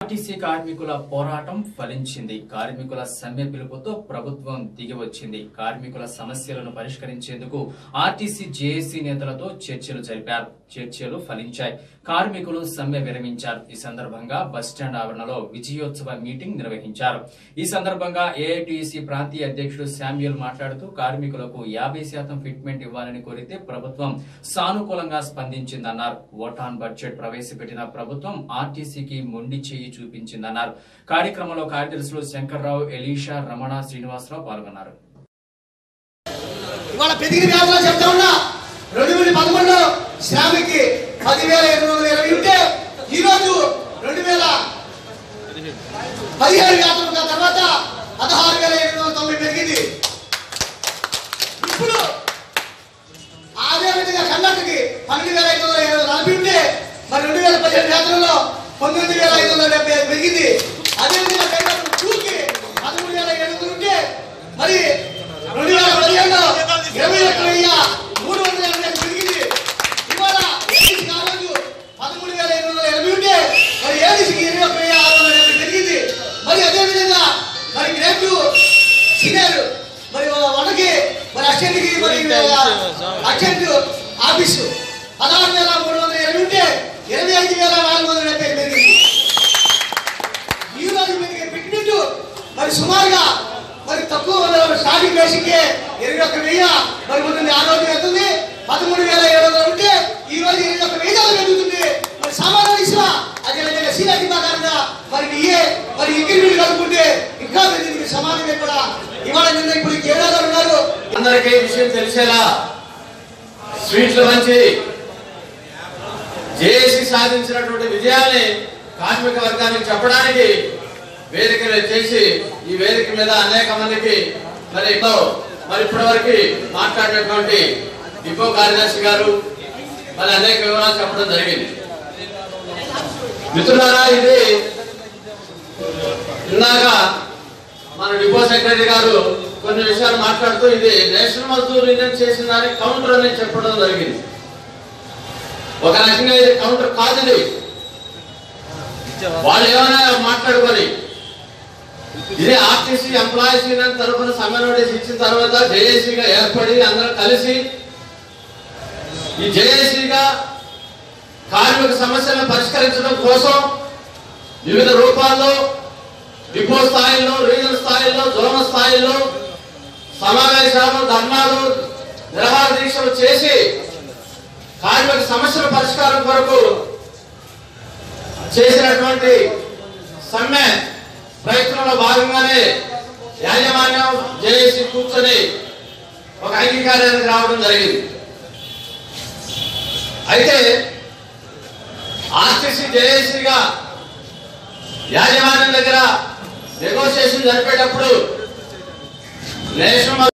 RTC కార్మికుల పోరాటం ఫలించింది కార్మికుల సమ్మె పిలుపుతో ప్రభుత్వం దిగివచ్చింది కార్మికుల సమస్యలను పరిష్కరించేందుకు ఆర్టీసీ జేఏసీ నేతలతో చర్చలు జరిపారు చర్చలు ఫలించాయి కార్మికులు సమ్మె విరమించారు ఈ సందర్భంగా బస్టాండ్ ఆవరణలో విజయోత్సవ మీటింగ్ నిర్వహించారు ఈ సందర్భంగా ఏఐటీసీ ప్రాంతీయ అధ్యక్షుడు శామ్యుల్ మాట్లాడుతూ కార్మికులకు యాభై శాతం ఫిట్మెంట్ ఇవ్వాలని కోరితే ప్రభుత్వం సానుకూలంగా స్పందించిందన్నారు ఓటాన్ బడ్జెట్ ప్రవేశపెట్టిన ప్రభుత్వం ఆర్టీసీకి మొండి చేయి చూపించిందన్నారు కార్యక్రమంలో కార్యదర్శులు శంకర్రావు ఎలీషా రమణ శ్రీనివాసరావు పాల్గొన్నారు ఇవాళ పెరిగిన వ్యాపారం చెప్తా ఉన్నా రెండు వేల పదకొండులో శ్రామికి పదివేల ఎనిమిది వందల ఇరవై ఉంటే ఈ రోజు రెండు వేల పదిహేడు వేతనం తర్వాత పదహారు వేల ఎనిమిది వందల తొంభై పెరిగింది ఇప్పుడు అదే విధంగా కర్ణాటకకి పన్నెండు వేల ఐదు వందల ఇరవై నలభై ఉంటే మరి రెండు వేల పదిహేడు వేతనంలో పంతొమ్మిది వేల ఐదు వందల డెబ్బై ఐదు పెరిగింది అదే విధంగా కర్ణాటక టూకి పదమూడు వేల ఏడు వందలు ఉంటే మరి రెండు వేల పదిహేడులో ఇరవై ఒక్క వెయ్యి మూడు వందల ఎనభై ఐదు పెరిగింది ఇవాళ ఏడీసీకి ఆ రోజు పదమూడు వేల ఐదు వందల ఎనభై ఉంటే మరి ఏడీసీకి ఇరవై ఒక్క వెయ్యి ఆరు వందల డెబ్బై పెరిగింది మరి అదే విధంగా మరి గ్రేడ్ సీనియర్ మరి వాళ్ళకి మరి అసిస్టెంట్కి మరి అసిస్టెంట్ ఆఫీసు పదహారు వేల మూడు వందల ఇరవై ఉంటే ఇరవై ఐదు వేల నాలుగు వందల డెబ్బై ఐదు పెరిగింది ఈ రోజు మీరు పెట్టినట్టు మరి సుమారుగా మరి తక్కువ వందల స్టార్టింగ్ బేసిక్ ఇరవై ఒక్క వెయ్యి మరి ఉంటుంది ఆ రోజు వెళ్తుంది పదమూడు వేల ఏడు వందలు ఉంటే ఈ రోజు ఇరవై ఒక్క వెయ్యి దాకా పెరుగుతుంది మరి సామాన్య విషయం అదే విధంగా సీనియర్ ప్రకారంగా మరి నీయే మరి ఇంక్రిమెంట్ కలుపుకుంటే ఇంకా పెరిగింది సమాజమే కూడా ఇవాళ నిన్న ఇప్పుడు కేరళ ఉన్నారు అందరికీ ఈ విషయం తెలిసేలా స్వీట్ల మంచి జేఏసీ సాధించినటువంటి విజయాన్ని కార్మిక వర్గానికి చెప్పడానికి వేదికలు చేసి ఈ వేదిక మీద అనేక మందికి మరి ఎంతో మరి ఇప్పటివరకు మాట్లాడినటువంటి డిపో కార్యదర్శి గారు మరి అనేక వివరాలు చెప్పడం జరిగింది మిత్రులారా ఇది ఇందాక మన డిపో సెక్రటరీ గారు కొన్ని విషయాలు మాట్లాడుతూ ఇది నేషనల్ మజ్దూర్ యూనియన్ చేసిన దానికి కౌంటర్ అని చెప్పడం జరిగింది ఒక రకంగా ఇది కౌంటర్ కాదు ఇది వాళ్ళు ఏమైనా మాట్లాడుకొని ఇది ఆర్టీసీ ఎంప్లాయీస్ యూనియన్ తరఫున సమ్మె నోటీస్ ఇచ్చిన తర్వాత జేఏసీగా ఏర్పడి అందరూ కలిసి ఈ జేఏసీగా కార్మిక సమస్యలను పరిష్కరించడం కోసం వివిధ రూపాల్లో డిపో స్థాయిలో రీజనల్ స్థాయిలో జోనల్ స్థాయిలో సమావేశాలు ధర్నాలు నిరహార దీక్షలు చేసి కార్మిక సమస్యల పరిష్కారం కొరకు చేసినటువంటి సమ్మె ప్రయత్నంలో భాగంగానే యాజమాన్యం జేఏసీ కూర్చొని ఒక అంగీకారానికి రావడం జరిగింది అయితే ఆర్టీసీ జేఏసీగా యాజమాన్యం దగ్గర నెగోషియేషన్ జరిపేటప్పుడు నేషనల్